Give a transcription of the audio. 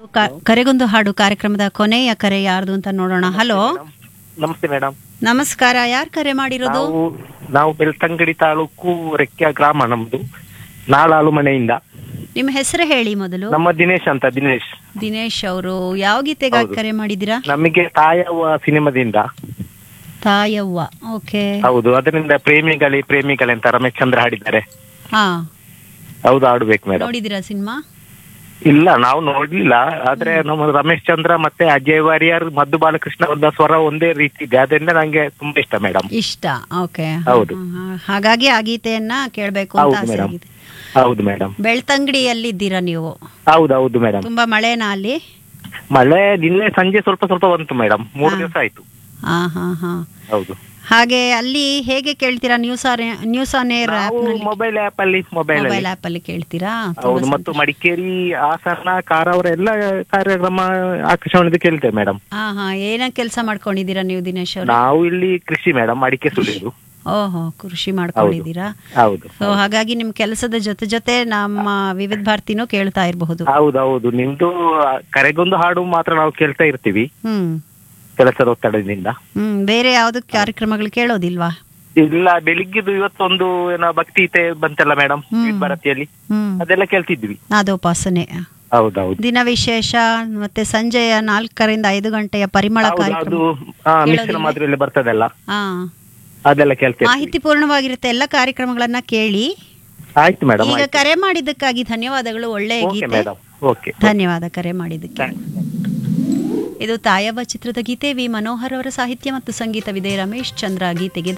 ಕ- ಕರೆಗೊಂದು ಹಾಡು ಕಾರ್ಯಕ್ರಮದ ಕೊನೆಯ ಕರೆ ಯಾರ್ದು ಅಂತ ನೋಡೋಣ ಹಲೋ ನಮಸ್ತೆ ಮೇಡಮ್ ನಮಸ್ಕಾರ ಯಾರು ಕರೆ ಮಾಡಿರೋದು ನಾವು ನಾವು ಬೆಳ್ತಂಗಡಿ ತಾಲೂಕು ರೆಕ್ಕೆಯ ಗ್ರಾಮ ನಮ್ದು ನಾಳಾಳು ಮನೆಯಿಂದ ನಿಮ್ಮ ಹೆಸರು ಹೇಳಿ ಮೊದಲು ನಮ್ಮ ದಿನೇಶ್ ಅಂತ ದಿನೇಶ್ ದಿನೇಶ್ ಅವರು ಯಾವ ಗೀತೆಗಾಗಿ ಹೌದು. ಕರೆ ಮಾಡಿದ್ದೀರಾ ನಮಗೆ ತಾಯವ್ವ ಸಿನಿಮಾದಿಂದ ತಾಯವ್ವ ಓಕೆ ಹೌದು ಅದರಿಂದ ಪ್ರೇಮಿಗಳೇ ಪ್ರೇಮಿಗಳೇ ಅಂತ ರಮೇಶ್ ಚಂದ್ರ ಹಾಡಿದ್ದಾರೆ ಹಾ ಹೌದು ಆಡ್ಬೇಕು ಮೇಡಮ್ ನೋಡಿದ್ದೀರಾ ಸಿನಿಮಾ ಇಲ್ಲ ನಾವು ನೋಡ್ಲಿಲ್ಲ ಆದ್ರೆ ನಮ್ಮ ರಮೇಶ್ ಚಂದ್ರ ಮತ್ತೆ ಅಜಯ್ ವಾರಿಯರ್ ಮಧು ಬಾಲಕೃಷ್ಣ ಅವರ ಸ್ವರ ಒಂದೇ ರೀತಿ ಇದೆ ಅದರಿಂದ ನಂಗೆ ತುಂಬಾ ಇಷ್ಟ ಮೇಡಮ್ ಇಷ್ಟ ಓಕೆ ಹೌದು. ಹಾಗಾಗಿ ಆ ಗೀತೆಯನ್ನ ಕೇಳಬೇಕು ಅಂತ ಹೌದು ಆಸೆ ಮೇಡಮ್ ಆಗಿದೆ ಹೌದು ಮೇಡಮ್ ಬೆಳ್ತಂಗಡಿಯಲ್ಲಿದ್ದೀರಾ ನೀವು ಹೌದು ಹೌದು ಮೇಡಮ್ ತುಂಬಾ ಮಳೆನಾ ಅಲ್ಲಿ ಮಳೆ ನಿನ್ನೆ ಸಂಜೆ ಸ್ವಲ್ಪ ಸ್ವಲ್ಪ ಬಂತು ಮೇಡಮ್ ಮೂರು ಹಾ. ದಿವಸ ಆಯ್ತು ಹಾ ಹಾ ಹಾ ಹೌದು ಹಾಗೆ ಅಲ್ಲಿ ಹೇಗೆ ಕೇಳ್ತೀರಾ news or news on air ನಾವು ಮೊಬೈಲ್ ಆಪ್ ಅಲ್ಲಿ ಮೊಬೈಲ್ ಮೊಬೈಲ್ ಅಲ್ಲಿ ಆಪ್ ಅಲ್ಲಿ ಕೇಳ್ತೀರಾ ತುಂಬಾ ಹೌದು ಮತ್ತು ಮಡಿಕೇರಿ ಹಾಸನ ಕಾರವಾರ ಎಲ್ಲ ಕಾರ್ಯಕ್ರಮ ಆಕಾಶವಾಣಿದು ಕೇಳ್ತೇವೆ ಮೇಡಮ್ ಹಾ ಹಾ ಏನ ಕೆಲಸ ಮಾಡ್ಕೊಂಡಿದ್ದೀರಾ ನೀವು ದಿನೇಶ್ ಅವರು ನಾವು ಇಲ್ಲಿ ಕೃಷಿ ಮೇಡಮ್ ಅಡಿಕೆ ಸುಲಿಯೋದು ಓಹೋ ಕೃಷಿ ಮಾಡ್ಕೊಂಡಿದ್ದೀರಾ ಹೌದು ಸೊ ಹಾಗಾಗಿ ನಿಮ್ ಕೆಲಸದ ಜೊತೆ ಜೊತೆ ನಮ್ಮ ವಿವಿಧ ಭಾರತಿನೂ ಕೇಳ್ತಾ ಇರಬಹುದು ಹೌದು ಹೌದು ನಿಮ್ದು ಕರೆಗೊಂದು ಹಾಡು ಮಾತ್ರ ನಾವು ಕೇಳ್ತಾ ಇರ್ತೀವಿ ಹ್ಮ್ ಕೆಲಸದ ಒತ್ತಡದಿಂದ ಹ್ಮ್ ಬೇರೆ ಯಾವ್ದು ಕಾರ್ಯಕ್ರಮಗಳು ಕೇಳೋದಿಲ್ವಾ ಇಲ್ಲ ಬೆಳಿಗ್ಗೆದು ಇವತ್ತೊಂದು ಏನೋ ಭಕ್ತಿತೆ ಬಂತಲ್ಲ ಮೇಡಮ್ ಹ್ಮ್. ಭಾರತಿಯಲ್ಲಿ ಹ್ಮ್ ಅದೆಲ್ಲ ಕೇಳ್ತಿದ್ವಿ ನಾದೋಪಾಸನೆ ಹೌದೌದು ದಿನ ವಿಶೇಷ ಮತ್ತೆ ಸಂಜೆಯ ನಾಲ್ಕರಿಂದ ಐದು ಗಂಟೆಯ ಪರಿಮಳ ಹೌದು ಅದು ಕಾರ್ಯಕ್ರಮ ಹಾ ಮಿಶ್ರ ಕೇಳೋದಿಲ್ವೇ? ಮಾದರಿಯಲ್ಲಿ ಬರ್ತದಲ್ಲ ಹಾ ಅದೆಲ್ಲ ಕೇಳ್ತೇವೆ ಮಾಹಿತಿ ಪೂರ್ಣವಾಗಿರುತ್ತೆ ಎಲ್ಲ ಕಾರ್ಯಕ್ರಮಗಳನ್ನ ಕೇಳಿ ಆಯ್ತು ಮೇಡಮ್ ಈಗ ಕರೆ ಮಾಡಿದ್ದಕ್ಕಾಗಿ ಧನ್ಯವಾದಗಳು ಒಳ್ಳೆಯ ಓಕೆ ಗೀತೆ ಮೇಡಮ್ ಓಕೆ ಧನ್ಯವಾದ ಕರೆ ಮಾಡಿದ್ದಕ್ಕೆ ಥ್ಯಾಂಕ್ಸ್ ಇದು ತಾಯವ್ವ ಚಿತ್ರದ ಗೀತೆ ವಿ ಮನೋಹರ್ ಅವರ ಸಾಹಿತ್ಯ ಮತ್ತು ಸಂಗೀತವಿದೆ ರಮೇಶ್ ಚಂದ್ರ ಗೀತೆಗೆ